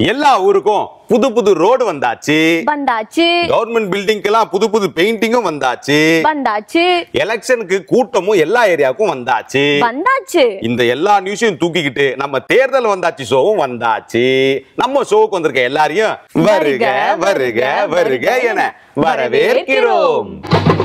எல்லா ஊருக்கும் புது புது ரோடு வந்தாச்சு வந்தாச்சு கவர்மெண்ட் பில்டிங்க்கு எல்லாம் புது புது பெயிண்டிங்கும் வந்தாச்சு வந்தாச்சு எலெக்ஷனுக்கு கூட்டமும் எல்லா ஏரியாவுக்கும் வந்தாச்சு வந்தாச்சு இந்த எல்லா நியூஸையும் தூக்கிக்கிட்டு நம்ம தேர்தல் வந்தாச்சு ஷோவும் வந்தாச்சு நம்ம ஷோவுக்கு வந்திருக்க எல்லாரையும் வருக வருக வருக என வரவேற்கிறோம்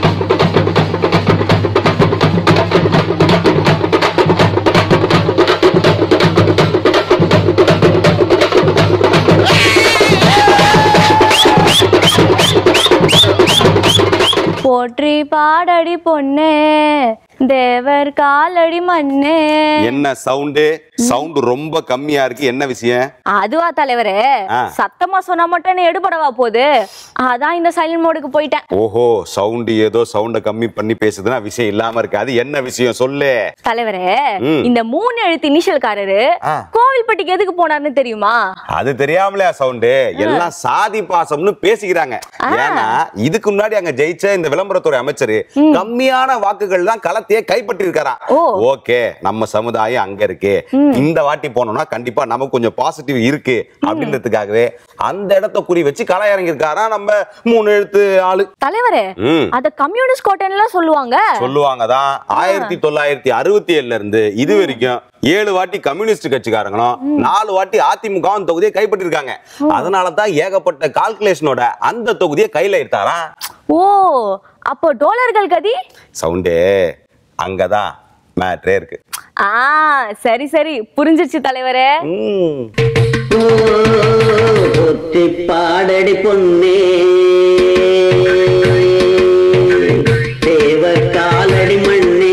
போற்றி பாடடி பொண்ணு தேவர் காலடி மண்ணு என்ன சவுண்டு சவுண்ட் ரொம்ப கம்மியா இருக்கு என்ன விஷயம் அதுவா தலைவரே ஆ. சத்தமா சொன்னா மட்டும் என்ன எடுபடவா போகுது அதான் இந்த சைலண்ட் மோடுக்கு போயிட்டேன் ஓஹோ சவுண்ட் ஏதோ சவுண்ட கம்மி பண்ணி பேசுதுன்னா விஷயம் இல்லாம இருக்கு அது என்ன விஷயம் சொல்லு தலைவரே ம். இந்த மூணு எழுத்து இனிஷியல்காரரு ஆ. கோவில்பட்டிக்கு எதுக்கு போனாருன்னு தெரியுமா அது தெரியாமலையா சவுண்டு எல்லாம் சாதி பாசம்னு பேசிக்கிறாங்க ஏன்னா இதுக்கு முன்னாடி அங்க ஜெயிச்ச இந்த விளம்பரத்துறை அமைச்சர் கம்மியான வாக்குகள் தான் களத்தையே கைப்பற்றி இருக்காராம் ஓ. ஓகே நம்ம சமுதாயம் அங்க இருக்கு இந்த வாட்டி போனோம்னா கண்டிப்பா நமக்கு கொஞ்சம் பாசிட்டிவ் இருக்கு அப்படின்றதுக்காகவே அந்த இடத்த குறி வச்சு களை இறங்கி இருக்காரா நம்ம மூணு எழுத்து ஆளு தலைவரே ம் அத கம்யூனிஸ்ட் கோட்டைன்னு சொல்லுவாங்க சொல்லுவாங்க தான் ஆயிரத்தி தொள்ளாயிரத்தி அறுபத்தி ஏழுல இருந்து இது வரைக்கும் ஏழு வாட்டி கம்யூனிஸ்ட் கட்சிக்காரங்களும் நாலு வாட்டி அதிமுக தொகுதியை கைப்பற்றிருக்காங்க அதனால தான் ஏகப்பட்ட கால்குலேஷனோட அந்த தொகுதியை கையில எடுத்தாராம் ஓ அப்போ டோலர்கள் கதி சவுண்டே அங்கதான் மேட்ரே இருக்கு ஆ சரி சரி புரிஞ்சிருச்சு தலைவரே ம். ஒத்தி பாடடி பொன்னே தேவ காலடி மண்ணே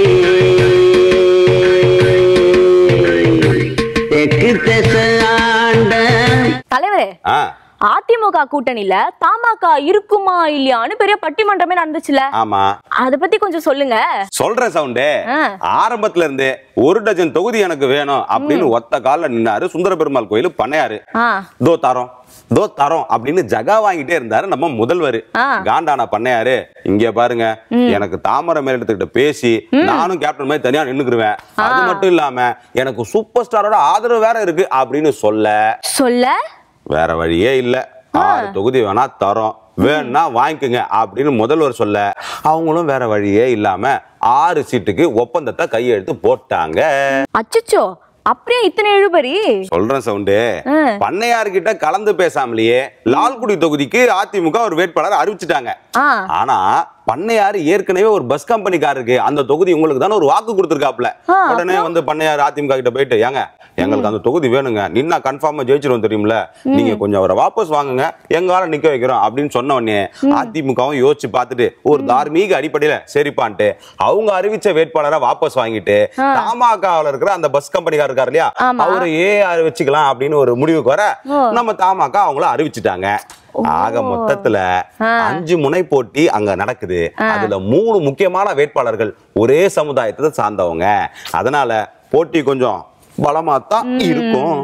தெற்கு திசை ஆண்ட தலைவரே ஆ அதிமுக கூட்டணியில தமாக இருக்குமா இல்லையான்னு பெரிய பட்டிமன்றமே நடந்துச்சுல ஆமா அத பத்தி கொஞ்சம் சொல்லுங்க சொல்றேன் சவுண்டே ஆ. ஆரம்பத்துல இருந்தே ஒரு டஜன் தொகுதி எனக்கு வேணும் அப்படின்னு ஒத்த கால்ல நின்னாரு சுந்தர பெருமாள் கோயில் பண்ணையாரு ஆ தோ தரோம் தோ தரோம் அப்படின்னு ஜகா வாங்கிட்டே இருந்தாரு நம்ம முதல்வர் ஆ. காண்டான பண்ணையாரு இங்க பாருங்க எனக்கு தாமரை மேலிடத்துக்கிட்ட பேசி நானும் கேப்டன் மாதிரி தனியா நின்னுக்குருவேன் அது மட்டும் இல்லாம எனக்கு சூப்பர் ஸ்டாரோட ஆதரவு வேற இருக்கு அப்படின்னு சொல்ல சொல்ல வேற வழியே இல்ல ஆறு தொகுதி வேணா தரோம் வேணும்னா வாங்கிக்கோங்க அப்படின்னு முதல்வர் சொல்ல அவங்களும் வேற வழியே இல்லாம ஆறு சீட்டுக்கு ஒப்பந்தத்தை கையெழுத்து போட்டாங்க அச்சச்சோ அப்படியே இத்தனை இழுபறி சொல்றேன் சவுண்டு ஆ. பண்ணையார்கிட்ட கலந்து பேசாமலேயே லால்குடி தொகுதிக்கு அதிமுக ஒரு வேட்பாளர் அறிவிச்சிட்டாங்க ஆ ஆனா பண்ணையார் ஏற்கனவே ஒரு பஸ் கம்பெனிக்காரருக்கு அந்த தொகுதி உங்களுக்கு தானே ஒரு வாக்கு கொடுத்துருக்காப்ல ஆ, உடனே வந்து பண்ணையார் அதிமுக கிட்ட போயிட்டு ஏங்க எங்களுக்கு அந்த தொகுதி வேணுங்க நின்னா கன்ஃபார்மா ஜெயிச்சிரும் தெரியும்ல நீங்க கொஞ்சம் அவரை வாபஸ் வாங்குங்க எங்கால நிக்க வைக்கிறோம் அப்படின்னு சொன்ன உடனே அதிமுகவும் யோசிச்சு பார்த்துட்டு ஒரு தார்மீக அடிப்படையில சரிப்பான்ட்டு அவங்க அறிவிச்ச வேட்பாளரை வாபஸ் வாங்கிட்டு தமாகாவில் இருக்கிற அந்த பஸ் கம்பெனிக்காரர் இருக்காரு இல்லையா ஆமா. அவரை ஏ வச்சுக்கலாம் அப்படின்னு ஒரு முடிவுக்கு வர ஓ. நம்ம தமாக அவங்கள அறிவிச்சிட்டாங்க ஆக மொத்தத்துல அஞ்சு முனை போட்டி அங்க நடக்குது அதுல மூணு முக்கியமான வேட்பாளர்கள் ஒரே சமுதாயத்தை சார்ந்தவங்க அதனால போட்டி கொஞ்சம் பலமா தான் இருக்கும்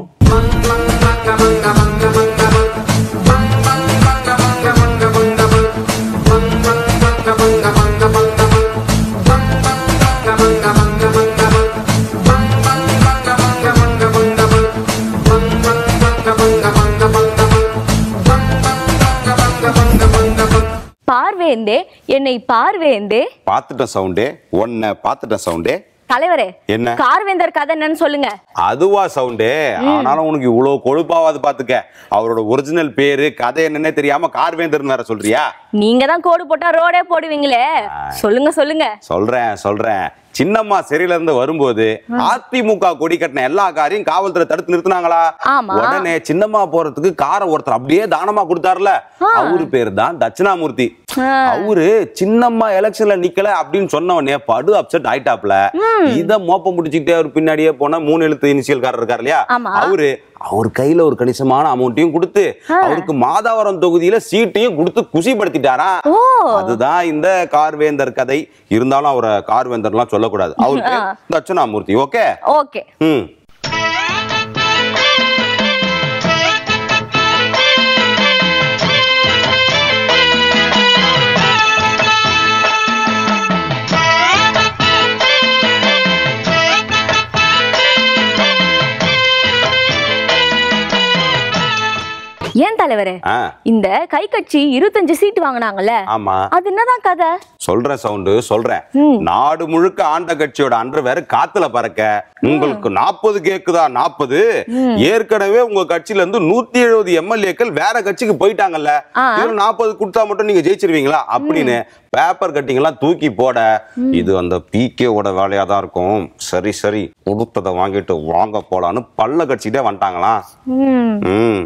பார்வேந்தே என்னை பார்வேந்தே பார்த்துட்டேன் சவுண்டே ஒன்ன பார்த்துட்டேன் சவுண்டே தலைவரே என்ன? கார்வேந்தர் கதை என்னன்னு சொல்லுங்க அதுவா சவுண்டே ஆனாலும் உனக்கு இவ்வளவு கொழுப்பாவாது பாத்துக்க அவரோட ஒரிஜினல் பேரு கதை என்னன்னே தெரியாம கார்வேந்தர் வேற சொல்றியா நீங்க தான் கோடு போட்டா ரோடே போடுவீங்களே சொல்லுங்க சொல்லுங்க சொல்றேன் சொல்றேன் சின்னம்மா சிறையில இருந்து வரும்போது அதிமுக கொடி கட்டின எல்லா காரையும் காவல்துறை தடுத்து நிறுத்தினாங்களா ஆமா. உடனே சின்னம்மா போறதுக்கு காரை ஒருத்தர் அப்படியே தானமா கொடுத்தாருல அவரு பேர் தான் தட்சிணாமூர்த்தி அவரு சின்னம்மா எலெக்ஷன்ல நிக்கல அப்படின்னு சொன்ன உடனே படு அப்செட் ஆயிட்டாப்ல இத மோப்பம் முடிச்சுக்கிட்டே அவர் பின்னாடியே போன மூணு எழுத்து இனிஷியல்காரர் இருக்காரு இல்லையா ஆமா. அவரு அவர் கையில ஒரு கணிசமான அமௌண்ட்டையும் கொடுத்து அவருக்கு மாதாவரம் தொகுதியில சீட்டையும் கொடுத்து குசிப்படுத்திட்டாரா ஓ அதுதான் இந்த கார்வேந்தர் கதை இருந்தாலும் அவரை கார்வேந்தர்லாம் சொல்லக்கூடாது அவர் பேர் தட்சிணாமூர்த்தி ஓகே ஓகே ம் தலைவரே ஆ இந்த கை கட்சி இருபத்தஞ்சு சீட் வாங்குனாங்கல்ல ஆமா அது என்னதான் கதை சொல்றேன் சவுண்டு சொல்றேன் ம். நாடு முழுக்க ஆண்ட கட்சியோட அன்று வேற காத்துல பறக்க உங்களுக்கு நாற்பது கேக்குதா நாற்பது ஏற்கனவே உங்க கட்சியில இருந்து நூத்தி எழுபது எம்எல்ஏக்கள் வேற கட்சிக்கு போயிட்டாங்கல்ல ஆ. இதுல நாற்பது கொடுத்தா மட்டும் நீங்க ஜெயிச்சிருவீங்களா அப்படின்னு பேப்பர் கட்டிங் எல்லாம் தூக்கி போட இது அந்த பிகேவோட வேலையா தான் இருக்கும் சரி சரி கொடுத்ததை வாங்கிட்டு வாங்க போலான்னு பல்ல கட்சிட்டே வந்துட்டாங்களாம் ம் ம்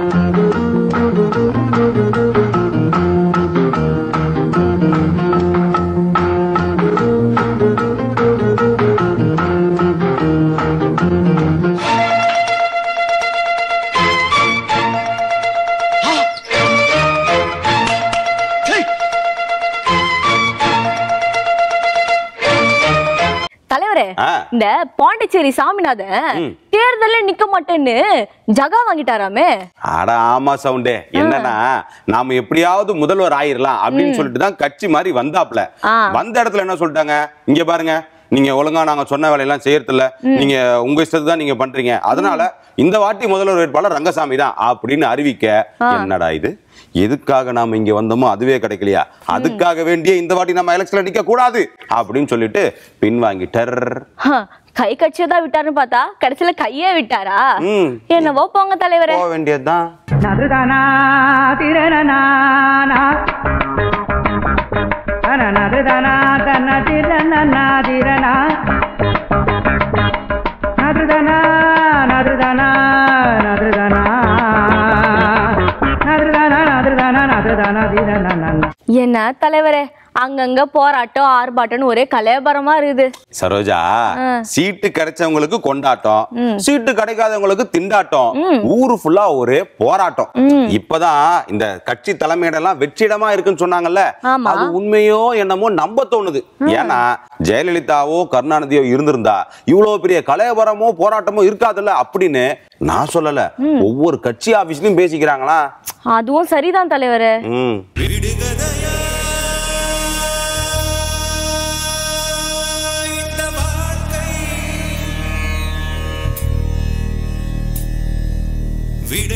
தலைவரே ஆ. இந்த பாண்டிச்சேரி சாமிநாதன் தேர்தல்ல நிக்க மாட்டேன்னு ஜகா வாங்கிட்டாராமே அட ஆமா சவுண்டே என்னன்னா நாம எப்படியாவது முதல்வர் ஆயிரலாம் அப்படின்னு சொல்லிட்டு தான் கட்சி மாதிரி வந்தாப்ல ஆ. வந்த இடத்துல என்ன சொல்லிட்டாங்க இங்க பாருங்க நீங்க ஒழுங்கா நாங்க சொன்ன வேலையெல்லாம் செய்யறது இல்ல நீங்க உங்க இஷ்டத்துக்கு தான் நீங்க பண்றீங்க அதனால இந்த வாட்டி முதல்வர் வேட்பாளர் ரங்கசாமி தான் அப்படின்னு அறிவிக்க என்னடா இது எதுக்காக நாம இங்க வந்தோமோ அதுவே கிடைக்கலையா அதுக்காக வேண்டிய இந்த வாட்டி நம்ம எலெக்ஷன்ல நிக்க கூடாது அப்படின்னு சொல்லிட்டு பின்வாங்கிட்டர் ஹ, கை கட்சியை தான் விட்டாருன்னு பார்த்தா கடைசியில கையே விட்டாரா ம். என்னவோ போங்க தலைவரே போக வேண்டியதுதான் நதுதனா திரணனானா தன நதுதனா தன திரணனா திரணா நதுதனா நதுதனா நதுதனா நதுதனா நதுதனா நதுதனா திரணனா என்ன தலைவரே அங்கங்க போராட்டம் ஆர்ப்பாட்டம்னு ஒரே கலையபரமா இருக்குது சரோஜா ஆ. சீட்டு கிடைச்சவங்களுக்கு கொண்டாட்டம் சீட்டு கிடைக்காதவங்களுக்கு திண்டாட்டம் ஊரு ஃபுல்லா ஒரே போராட்டம் இப்பதான் இந்த கட்சி தலைமையிடலாம் வெற்றிடமா இருக்குன்னு சொன்னாங்கல்ல ஆமா. அது உண்மையோ என்னமோ நம்ப தோணுது ஏன்னா ஜெயலலிதாவோ கருணாநிதியோ இருந்திருந்தா இவ்வளவு பெரிய கலையபரமோ போராட்டமோ இருக்காதுல்ல அப்படின்னு நான் சொல்லல ஒவ்வொரு கட்சி ஆபீஸ்லயும் பேசிக்கிறாங்களா அதுவும் சரிதான் தலைவரே ம் விடை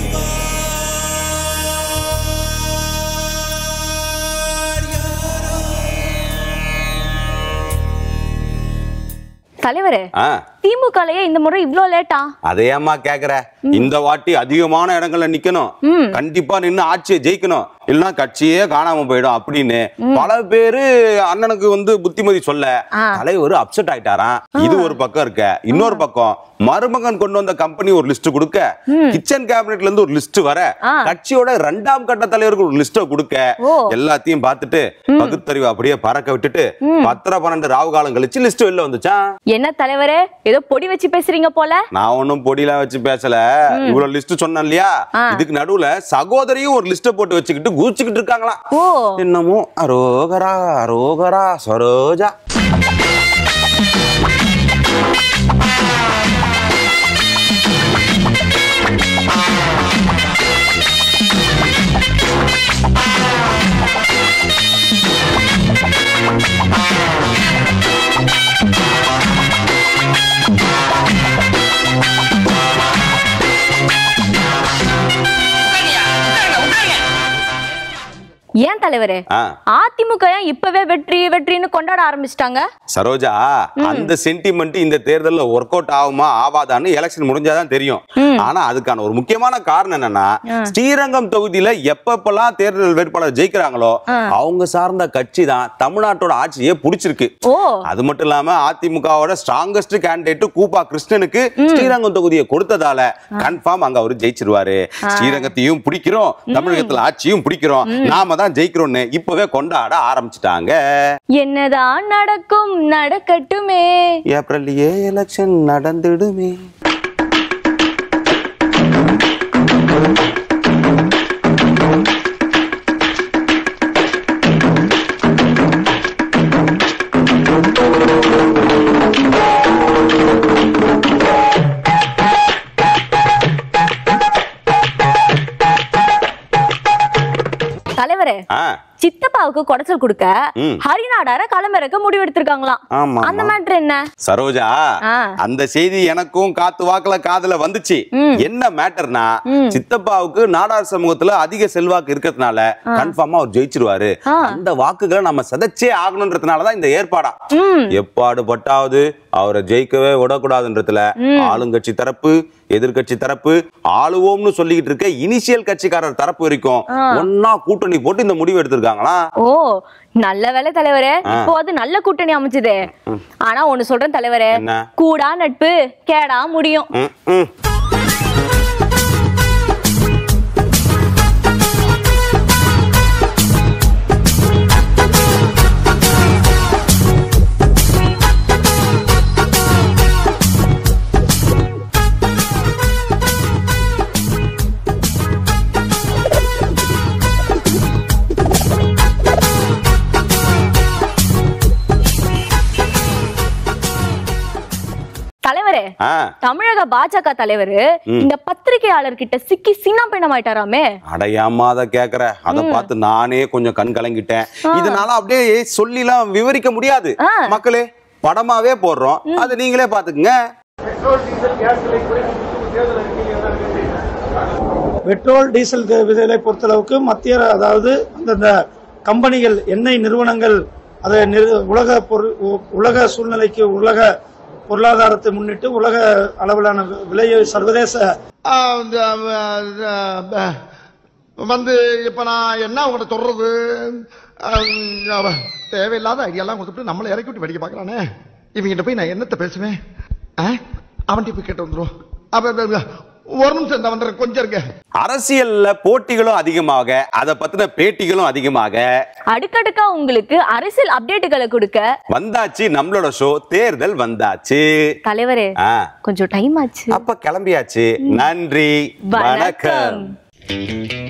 தருவார் யாரோ தலைவரே ஆ திமுகலயே இந்த முறை இவ்ளோ லேட்டா அதையம்மா கேக்குற இந்த வாட்டி அதிகமான இடங்கள்ல நிக்கணும் கண்டிப்பா நின்னு ஆட்சியை ஜெயிக்கணும் இல்லைன்னா கட்சியே காணாம போயிடும் அப்படின்னு பல பேரு அண்ணனுக்கு வந்து புத்திமதி சொல்ல ஆ. தலைவர் அப்செட் ஆயிட்டாராம் இது ஒரு பக்கம் இருக்க இன்னொரு பக்கம் மருமகன் கொண்டு வந்த கம்பெனி ஒரு லிஸ்ட் கொடுக்க கிச்சன் கேபினெட்ல இருந்து ஒரு லிஸ்ட் வர ஆ. கட்சியோட ரெண்டாம் கட்ட தலைவருக்கு ஒரு லிஸ்ட கொடுக்க ஓ. எல்லாத்தையும் பார்த்துட்டு பகுத்தறிவு அப்படியே பறக்க விட்டுட்டு பத்தரை பன்னெண்டு ராவு காலம் கழிச்சு லிஸ்ட் வெளில வந்துச்சான் என்ன தலைவரே ஏதோ பொடி வச்சு பேசுறீங்க போல நான் ஒன்னும் பொடியெல்லாம் வச்சு பேசல இவ்வளவு லிஸ்ட் சொன்னேன் இல்லையா ஆ. இதுக்கு நடுவுல சகோதரியும் ஒரு லிஸ்ட போட்டு வச்சுக்கிட்டு குதிச்சுக்கிட்டு இருக்காங்களாம் ஓ என்னமோ அரோகரா அரோகரா சரோஜா ஏன் தலைவரே ஆ. அதிமுக ஏன் இப்பவே வெற்றி வெற்றின்னு கொண்டாட ஆரம்பிச்சிட்டாங்க சரோஜா அந்த சென்டிமெண்ட் இந்த தேர்தல்ல ஒர்க் அவுட் ஆகுமா ஆவாதான்னு எலெக்ஷன் முடிஞ்சாதான் தெரியும் ஆனா அதுக்கான ஒரு முக்கியமான காரணம் என்னன்னா ஸ்ரீரங்கம் தொகுதியில எப்பப்பெல்லாம் தேர்தல் வேட்பாளர் ஜெயிக்கிறாங்களோ அவங்க சார்ந்த கட்சி தான் தமிழ்நாட்டோட ஆட்சியே பிடிச்சிருக்கு ஓ அது மட்டும் இல்லாம அதிமுகவோட ஸ்ட்ராங்கஸ்ட் கேண்டிடேட் கூப்பா கிருஷ்ணனுக்கு ஸ்ரீரங்கம் தொகுதியை கொடுத்ததால கன்ஃபார்ம் அங்க அவரு ஜெயிச்சிருவாரு ஸ்ரீரங்கத்தையும் பிடிக்கிறோம் தமிழகத்துல ஆட்சியும் பிடிக்கிறோம் நாம தான் ஜெயிக்கிறோம்னு இப்பவே கொண்டாட ஆரம்பிச்சிட்டாங்க என்னதான் நடக்கும் நடக்கட்டுமே ஏப்ரல்லையே எலெக்ஷன் நடந்துடுமே தலைவரே ஆ சித்தப்பாவுக்கு குடைச்சல் கொடுக்க ம். ஹரிநாடார களமிறக்க முடிவு எடுத்திருக்காங்களாம் ஆமா அந்த மேட்ரு என்ன சரோஜா ஆ. அந்த செய்தி எனக்கும் காத்து வாக்குல காதுல வந்துச்சு ம். என்ன மேட்டர்னா ம். சித்தப்பாவுக்கு நாடார் சமூகத்துல அதிக செல்வாக்கு இருக்கிறதுனால கன்ஃபார்மா அவர் ஜெயிச்சிருவாரு ஆ. அந்த வாக்குகளை நம்ம சதைச்சே ஆகணுன்றதுனாலதான் இந்த ஏற்பாடா ம் எப்பாடு பட்டாவது அவரை ஜெயிக்கவே விடக்கூடாதுன்றதுல ஆளுங்கட்சி தரப்பு எதிர்க்கட்சி தரப்பு ஆளுவோம்னு சொல்லிக்கிட்டு இருக்க இனிஷியல் கட்சிக்காரர் தரப்பு வரைக்கும் ஒன்னா கூட்டணி போட்டு இந்த முடிவு எடுத்திருக்காங்களா ஓ நல்ல வேலை தலைவரே இப்போ அது நல்ல கூட்டணி அமைச்சதே ஆனா ஒண்ணு சொல்றேன் தலைவரே என்ன? கூடா நட்பு கேடா முடியும் ம், ம். தலைவரே ஆ தமிழக பாஜக தலைவர் இந்த பத்திரிகையாளர் கிட்ட சிக்கி சின்ன பின்னமாயிட்டாராமே அடையாமாத கேக்குற அத பார்த்து நானே கொஞ்சம் கண் கலங்கிட்டேன் இதனால அப்படியே சொல்லிலாம் விவரிக்க முடியாது ஆ. மக்களே படமாவே போடுறோம் அது நீங்களே பாத்துக்குங்க பெட்ரோல் டீசல் தி- விலையை பொறுத்தளவுக்கு மத்திய அதாவது அந்தந்த கம்பெனிகள் எண்ணெய் நிறுவனங்கள் அதை நிறு- உலக பொருள் உ- உலக சூழ்நிலைக்கு உலக பொருளாதாரத்தை முன்னிட்டு உலக அளவிலான வி- விலையை சர்வதேச ஆஹ் இந்த, ஆஹ், ஆஹ், வந்து இப்ப நான் என்ன உங்கள்கிட்ட சொல்றது ஆஹ், அவன் தேவையில்லாத ஐடியாலாம் கொடுத்துட்டு நம்மளை இறக்கி விட்டு வெடிக்க பார்க்கறானே இவங்கிட்ட போய் நான் என்னத்த பேசுவேன் அவன்கிட்ட போய் கேட்டு வந்துடும் அப்ப ஒரு நிமிஷம் இந்த வந்துடுறேன் கொஞ்சம் இருங்க அரசியல்ல போட்டிகளும் அதிகமாக அதை பத்தின பேட்டிகளும் அதிகமாக அடுக்கடுக்கா உங்களுக்கு அரசியல் அப்டேட்டுகளை கொடுக்க வந்தாச்சு நம்மளோட ஷோ தேர்தல் வந்தாச்சு தலைவரே ஆ, கொஞ்சம் டைம் ஆச்சு அப்ப கிளம்பியாச்சு நன்றி வணக்கம் வணக்கம்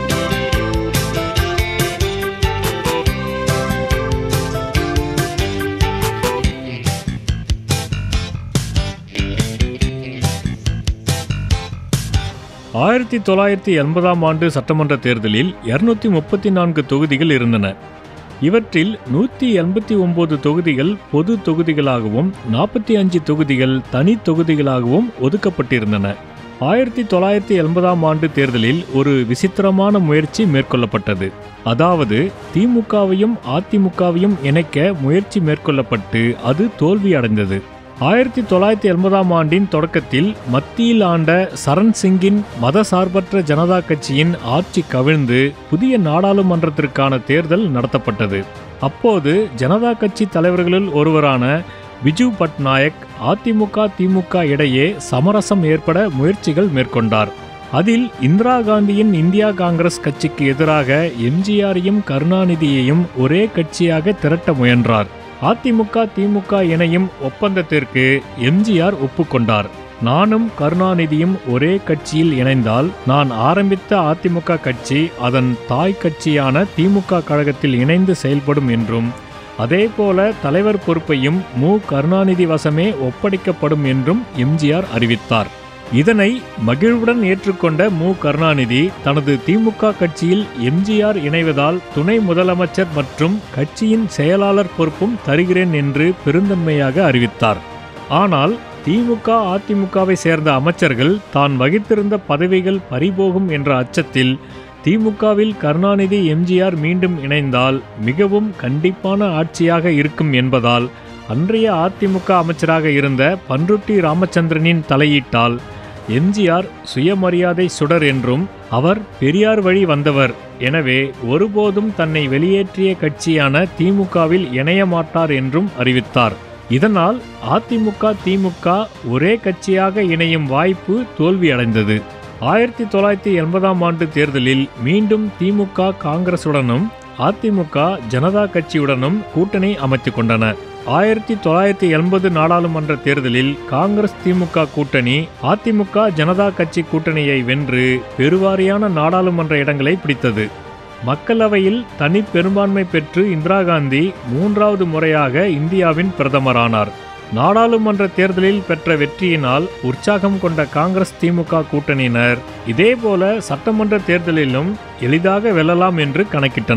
ஆயிரத்தி தொள்ளாயிரத்தி எண்பதாம் ஆண்டு சட்டமன்ற தேர்தலில் இருநூத்தி முப்பத்தி நான்கு தொகுதிகள் இருந்தன இவற்றில் நூற்றி எண்பத்தி ஒன்பது தொகுதிகள் பொது தொகுதிகளாகவும் நாற்பத்தி அஞ்சு தொகுதிகள் தனி தொகுதிகளாகவும் ஒதுக்கப்பட்டிருந்தன ஆயிரத்தி தொள்ளாயிரத்தி எண்பதாம் ஆண்டு தேர்தலில் ஒரு விசித்திரமான முயற்சி மேற்கொள்ளப்பட்டது அதாவது திமுகவையும் அதிமுகவையும் இணைக்க முயற்சி மேற்கொள்ளப்பட்டு அது தோல்வியடைந்தது ஆயிரத்தி தொள்ளாயிரத்தி எண்பதாம் ஆண்டின் தொடக்கத்தில் மத்தியில் ஆண்ட சரண் சிங்கின் மதசார்பற்ற ஜனதா கட்சியின் ஆட்சி கவிழ்ந்து புதிய நாடாளுமன்றத்திற்கான தேர்தல் நடத்தப்பட்டது அப்போது ஜனதா கட்சி தலைவர்களில் ஒருவரான விஜு பட்நாயக் அதிமுக திமுக இடையே சமரசம் ஏற்பட முயற்சிகள் மேற்கொண்டார் அதில் இந்திரா காந்தியின் இந்தியா காங்கிரஸ் கட்சிக்கு எதிராக எம்ஜிஆரையும் கருணாநிதியையும் ஒரே கட்சியாக திரட்ட முயன்றார் அதிமுக திமுக இணையும் ஒப்பந்தத்திற்கு எம்ஜிஆர் ஒப்புக்கொண்டார் நானும் கருணாநிதியும் ஒரே கட்சியில் இணைந்தால் நான் ஆரம்பித்த அதிமுக கட்சி அதன் தாய் கட்சியான திமுக கழகத்தில் இணைந்து செயல்படும் என்றும் அதேபோல தலைவர் பொறுப்பையும் மு கருணாநிதி வசமே ஒப்படைக்கப்படும் என்றும் எம்ஜிஆர் அறிவித்தார் இதனை மகிழ்வுடன் ஏற்றுக்கொண்ட மு கருணாநிதி தனது திமுக கட்சியில் எம்ஜிஆர் இணைவதால் துணை முதலமைச்சர் மற்றும் கட்சியின் செயலாளர் பொறுப்பும் தருகிறேன் என்று பெருந்தன்மையாக அறிவித்தார் ஆனால் திமுக அதிமுகவை சேர்ந்த அமைச்சர்கள் தான் வகித்திருந்த பதவிகள் பறிபோகும் என்ற அச்சத்தில் திமுகவில் கருணாநிதி எம்ஜிஆர் மீண்டும் இணைந்தால் மிகவும் கண்டிப்பான ஆட்சியாக இருக்கும் என்பதால் அன்றைய அதிமுக அமைச்சராக இருந்த பன்ருட்டி ராமச்சந்திரனின் தலையீட்டால் எம்ஜிஆர் சுயமரியாதை சுடர் என்றும் அவர் பெரியார் வழி வந்தவர் எனவே ஒருபோதும் தன்னை வெளியேற்றிய கட்சியான திமுகவில் இணைய மாட்டார் என்றும் அறிவித்தார் இதனால் அதிமுக திமுக ஒரே கட்சியாக இணையும் வாய்ப்பு தோல்வியடைந்தது ஆயிரத்தி தொள்ளாயிரத்தி எண்பதாம் ஆண்டு தேர்தலில் மீண்டும் திமுக காங்கிரசுடனும் அதிமுக ஜனதா கட்சியுடனும் கூட்டணி அமைத்துக் கொண்டன ஆயிரத்தி தொள்ளாயிரத்தி எண்பது நாடாளுமன்ற தேர்தலில் காங்கிரஸ் திமுக கூட்டணி அதிமுக ஜனதா கட்சி கூட்டணியை வென்று பெருவாரியான நாடாளுமன்ற இடங்களை பிடித்தது மக்களவையில் தனி பெரும்பான்மை பெற்று இந்திரா காந்தி மூன்றாவது முறையாக இந்தியாவின் பிரதமரானார் நாடாளுமன்ற தேர்தலில் பெற்ற வெற்றியினால் உற்சாகம் கொண்ட காங்கிரஸ் திமுக கூட்டணியினர் இதேபோல சட்டமன்ற தேர்தலிலும் எளிதாக வெல்லலாம் என்று கணக்கிட்டனர்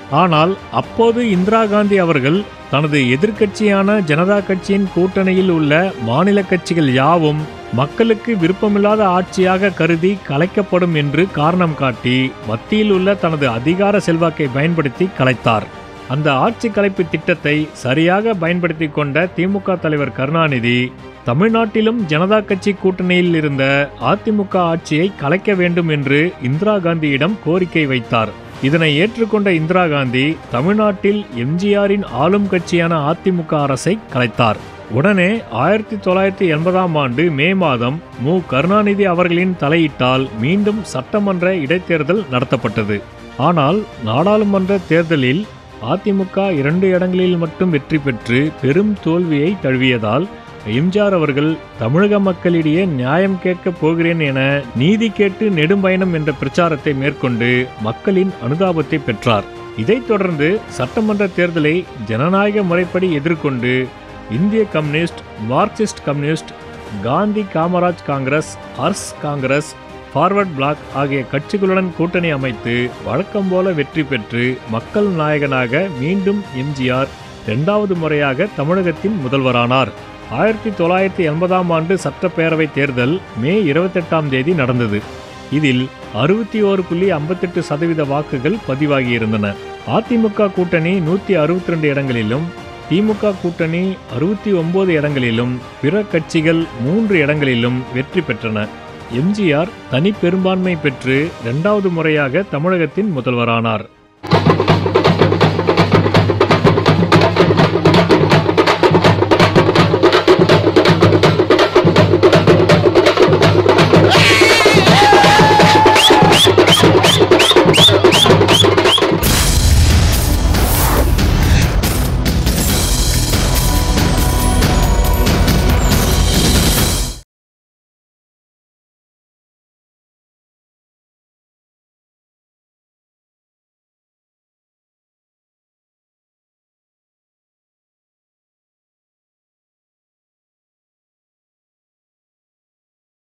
ஆனால் அப்போது இந்திரா காந்தி அவர்கள் தனது எதிர்க்கட்சியான ஜனதா கட்சியின் கூட்டணியில் உள்ள மாநில கட்சிகள் யாவும் மக்களுக்கு விருப்பமில்லாத ஆட்சியாக கருதி கலைக்கப்படும் என்று காரணம் காட்டி மத்தியில் உள்ள தனது அதிகார செல்வாக்கை பயன்படுத்தி கலைத்தார் அந்த ஆட்சி கலைப்பு திட்டத்தை சரியாக பயன்படுத்தி கொண்ட திமுக தலைவர் கருணாநிதி தமிழ்நாட்டிலும் ஜனதா கட்சி கூட்டணியில் இருந்த அதிமுக ஆட்சியை கலைக்க வேண்டும் என்று இந்திரா காந்தியிடம் கோரிக்கை வைத்தார் இதனை ஏற்றுக்கொண்ட இந்திரா காந்தி தமிழ்நாட்டில் எம்ஜிஆரின் ஆளும் கட்சியான அதிமுக அரசை கலைத்தார் உடனே ஆயிரத்தி தொள்ளாயிரத்தி எண்பதாம் ஆண்டு மே மாதம் மு கருணாநிதி அவர்களின் தலையிட்டால் மீண்டும் சட்டமன்ற இடைத்தேர்தல் நடத்தப்பட்டது ஆனால் நாடாளுமன்ற தேர்தலில் அதிமுக இரண்டு இடங்களில் மட்டும் வெற்றி பெற்று பெரும் தோல்வியை தழுவியதால் எம்ஜிஆர் அவர்கள் தமிழக மக்களிடையே நியாயம் கேட்கப் போகிறேன் என நீதி கேட்டு நெடும்பயணம் என்ற பிரச்சாரத்தை மேற்கொண்டு மக்களின் அனுதாபத்தை பெற்றார் இதைத் தொடர்ந்து சட்டமன்ற தேர்தலை ஜனநாயக முறைப்படி எதிர்கொண்டு இந்திய communist Marxist communist Gandhi Kamaraj Congress Urs Congress Forward Bloc ஆகிய கட்சிகளுடன் கூட்டணி அமைத்து வழக்கம் போல வெற்றி பெற்று மக்கள் நாயகனாக மீண்டும் எம்ஜிஆர் இரண்டாவது முறையாக தமிழகத்தின் முதல்வரானார் ஆயிரத்தி தொள்ளாயிரத்தி எண்பதாம் ஆண்டு சட்டப்பேரவை தேர்தல் மே இருபத்தெட்டாம் தேதி நடந்தது இதில் அறுபத்தி ஓரு புள்ளி ஐம்பத்தெட்டு சதவீத வாக்குகள் பதிவாகியிருந்தன அதிமுக கூட்டணி நூற்றி அறுபத்தி ரெண்டு இடங்களிலும் திமுக கூட்டணி அறுபத்தி ஒன்பது இடங்களிலும் பிற கட்சிகள் மூன்று இடங்களிலும் வெற்றி பெற்றன எம்ஜிஆர் தனி பெரும்பான்மை பெற்று இரண்டாவது முறையாக தமிழகத்தின் முதல்வரானார்